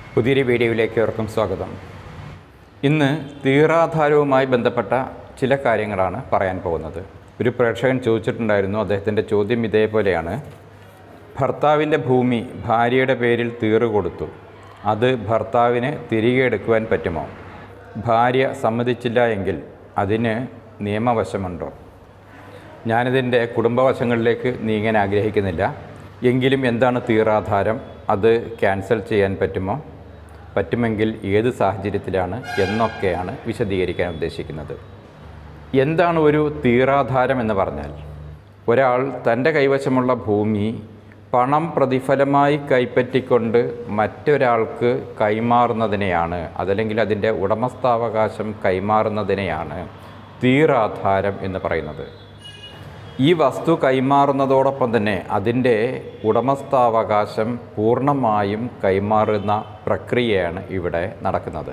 പുതിയൊരു വീഡിയോയിലേക്ക് ഏവർക്കും സ്വാഗതം ഇന്ന് തീറാധാരവുമായി ബന്ധപ്പെട്ട ചില കാര്യങ്ങളാണ് പറയാൻ പോകുന്നത് ഒരു പ്രേക്ഷകൻ ചോദിച്ചിട്ടുണ്ടായിരുന്നു അദ്ദേഹത്തിൻ്റെ ചോദ്യം ഇതേപോലെയാണ് ഭർത്താവിൻ്റെ ഭൂമി ഭാര്യയുടെ പേരിൽ തീറ് കൊടുത്തു അത് ഭർത്താവിന് തിരികെ എടുക്കുവാൻ പറ്റുമോ ഭാര്യ സമ്മതിച്ചില്ല എങ്കിൽ അതിന് നിയമവശമുണ്ടോ ഞാനിതിൻ്റെ കുടുംബവശങ്ങളിലേക്ക് നീങ്ങാൻ ആഗ്രഹിക്കുന്നില്ല എങ്കിലും എന്താണ് തീറാധാരം അത് ക്യാൻസൽ ചെയ്യാൻ പറ്റുമോ പറ്റുമെങ്കിൽ ഏത് സാഹചര്യത്തിലാണ് എന്നൊക്കെയാണ് വിശദീകരിക്കാൻ ഉദ്ദേശിക്കുന്നത് എന്താണ് ഒരു തീറാധാരം എന്ന് പറഞ്ഞാൽ ഒരാൾ തൻ്റെ കൈവശമുള്ള ഭൂമി പണം പ്രതിഫലമായി കൈപ്പറ്റിക്കൊണ്ട് മറ്റൊരാൾക്ക് കൈമാറുന്നതിനെയാണ് അതല്ലെങ്കിൽ അതിൻ്റെ ഉടമസ്ഥാവകാശം കൈമാറുന്നതിനെയാണ് തീറാധാരം എന്ന് പറയുന്നത് ഈ വസ്തു കൈമാറുന്നതോടൊപ്പം തന്നെ അതിൻ്റെ ഉടമസ്ഥാവകാശം പൂർണ്ണമായും കൈമാറുന്ന പ്രക്രിയയാണ് ഇവിടെ നടക്കുന്നത്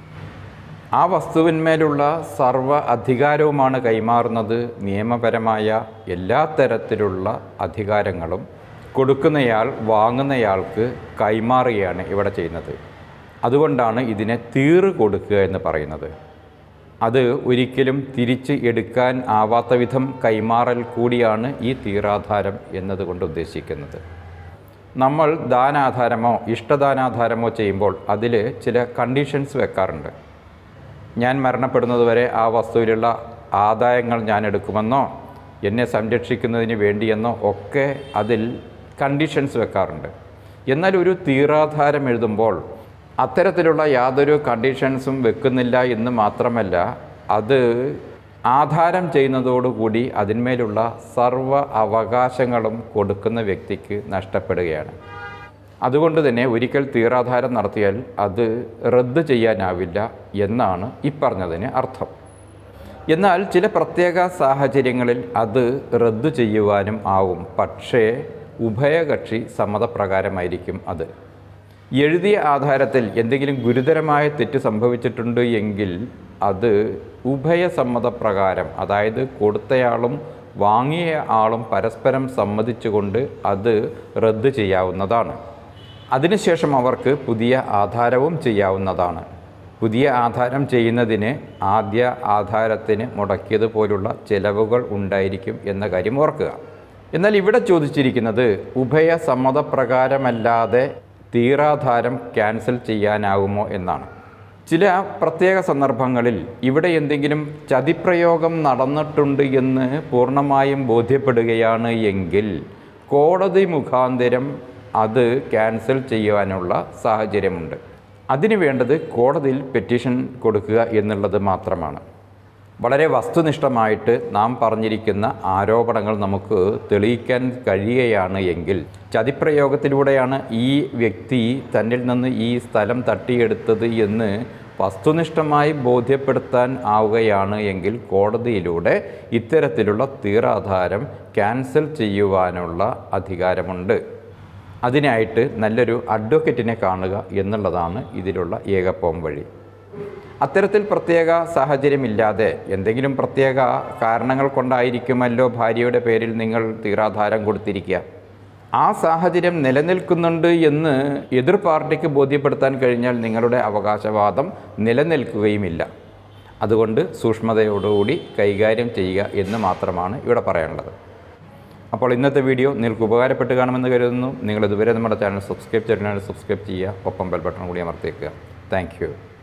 ആ വസ്തുവിന്മേലുള്ള സർവ അധികാരവുമാണ് കൈമാറുന്നത് നിയമപരമായ എല്ലാ തരത്തിലുള്ള അധികാരങ്ങളും കൊടുക്കുന്നയാൾ വാങ്ങുന്നയാൾക്ക് കൈമാറുകയാണ് ഇവിടെ ചെയ്യുന്നത് അതുകൊണ്ടാണ് ഇതിനെ തീറ് കൊടുക്കുക എന്ന് പറയുന്നത് അത് ഒരിക്കലും തിരിച്ച് എടുക്കാൻ ആവാത്ത വിധം കൈമാറൽ കൂടിയാണ് ഈ തീറാധാരം എന്നതുകൊണ്ട് ഉദ്ദേശിക്കുന്നത് നമ്മൾ ദാനാധാരമോ ഇഷ്ടദാനാധാരമോ ചെയ്യുമ്പോൾ അതിൽ ചില കണ്ടീഷൻസ് വെക്കാറുണ്ട് ഞാൻ മരണപ്പെടുന്നതുവരെ ആ വസ്തുവിലുള്ള ആദായങ്ങൾ ഞാൻ എടുക്കുമെന്നോ എന്നെ സംരക്ഷിക്കുന്നതിന് വേണ്ടിയെന്നോ ഒക്കെ അതിൽ കണ്ടീഷൻസ് വെക്കാറുണ്ട് എന്നാൽ ഒരു തീറാധാരം എഴുതുമ്പോൾ അത്തരത്തിലുള്ള യാതൊരു കണ്ടീഷൻസും വെക്കുന്നില്ല എന്ന് മാത്രമല്ല അത് ആധാരം ചെയ്യുന്നതോടുകൂടി അതിന്മേലുള്ള സർവ അവകാശങ്ങളും കൊടുക്കുന്ന വ്യക്തിക്ക് നഷ്ടപ്പെടുകയാണ് അതുകൊണ്ട് തന്നെ ഒരിക്കൽ തീറാധാരം നടത്തിയാൽ അത് റദ്ദ് ചെയ്യാനാവില്ല എന്നാണ് ഇപ്പറഞ്ഞതിന് അർത്ഥം എന്നാൽ ചില പ്രത്യേക സാഹചര്യങ്ങളിൽ അത് റദ്ദു ചെയ്യുവാനും ആവും പക്ഷേ ഉഭയകക്ഷി സമ്മതപ്രകാരമായിരിക്കും അത് എഴുതിയ ആധാരത്തിൽ എന്തെങ്കിലും ഗുരുതരമായ തെറ്റ് സംഭവിച്ചിട്ടുണ്ട് എങ്കിൽ അത് ഉഭയസമ്മതപ്രകാരം അതായത് കൊടുത്തയാളും വാങ്ങിയ ആളും പരസ്പരം സമ്മതിച്ചുകൊണ്ട് അത് റദ്ദ് ചെയ്യാവുന്നതാണ് അതിനുശേഷം അവർക്ക് പുതിയ ആധാരവും ചെയ്യാവുന്നതാണ് പുതിയ ആധാരം ചെയ്യുന്നതിന് ആദ്യ ആധാരത്തിന് മുടക്കിയതുപോലുള്ള ചെലവുകൾ ഉണ്ടായിരിക്കും എന്ന കാര്യം ഓർക്കുക എന്നാൽ ഇവിടെ ചോദിച്ചിരിക്കുന്നത് ഉഭയസമ്മതപ്രകാരമല്ലാതെ തീറാധാരം ക്യാൻസൽ ചെയ്യാനാവുമോ എന്നാണ് ചില പ്രത്യേക സന്ദർഭങ്ങളിൽ ഇവിടെ എന്തെങ്കിലും ചതിപ്രയോഗം നടന്നിട്ടുണ്ട് എന്ന് പൂർണ്ണമായും ബോധ്യപ്പെടുകയാണ് എങ്കിൽ കോടതി മുഖാന്തരം അത് ക്യാൻസൽ ചെയ്യുവാനുള്ള സാഹചര്യമുണ്ട് അതിന് വേണ്ടത് കോടതിയിൽ പെറ്റീഷൻ കൊടുക്കുക എന്നുള്ളത് മാത്രമാണ് വളരെ വസ്തുനിഷ്ഠമായിട്ട് നാം പറഞ്ഞിരിക്കുന്ന ആരോപണങ്ങൾ നമുക്ക് തെളിയിക്കാൻ കഴിയുകയാണ് എങ്കിൽ ചതിപ്രയോഗത്തിലൂടെയാണ് ഈ വ്യക്തി തന്നിൽ നിന്ന് ഈ സ്ഥലം തട്ടിയെടുത്തത് എന്ന് വസ്തുനിഷ്ഠമായി ബോധ്യപ്പെടുത്താൻ ആവുകയാണ് എങ്കിൽ കോടതിയിലൂടെ ഇത്തരത്തിലുള്ള തീറാധാരം ക്യാൻസൽ ചെയ്യുവാനുള്ള അധികാരമുണ്ട് അതിനായിട്ട് നല്ലൊരു അഡ്വക്കറ്റിനെ കാണുക എന്നുള്ളതാണ് ഇതിലുള്ള ഏകപ്പോം വഴി അത്തരത്തിൽ പ്രത്യേക സാഹചര്യമില്ലാതെ എന്തെങ്കിലും പ്രത്യേക കാരണങ്ങൾ കൊണ്ടായിരിക്കുമല്ലോ ഭാര്യയുടെ പേരിൽ നിങ്ങൾ തീറാധാരം കൊടുത്തിരിക്കുക ആ സാഹചര്യം നിലനിൽക്കുന്നുണ്ട് എന്ന് എതിർ പാർട്ടിക്ക് ബോധ്യപ്പെടുത്താൻ കഴിഞ്ഞാൽ നിങ്ങളുടെ അവകാശവാദം നിലനിൽക്കുകയുമില്ല അതുകൊണ്ട് സൂക്ഷ്മതയോടുകൂടി കൈകാര്യം ചെയ്യുക എന്ന് മാത്രമാണ് ഇവിടെ പറയാനുള്ളത് അപ്പോൾ ഇന്നത്തെ വീഡിയോ നിങ്ങൾക്ക് ഉപകാരപ്പെട്ട് കാണുമെന്ന് കരുതുന്നു നിങ്ങൾ ഇതുവരെ നമ്മുടെ ചാനൽ സബ്സ്ക്രൈബ് ചെയ്തിട്ടുണ്ടെങ്കിൽ സബ്സ്ക്രൈബ് ചെയ്യുക ഒപ്പം ബെൽ ബട്ടൺ കൂടി അമർത്തിയേക്കുക താങ്ക്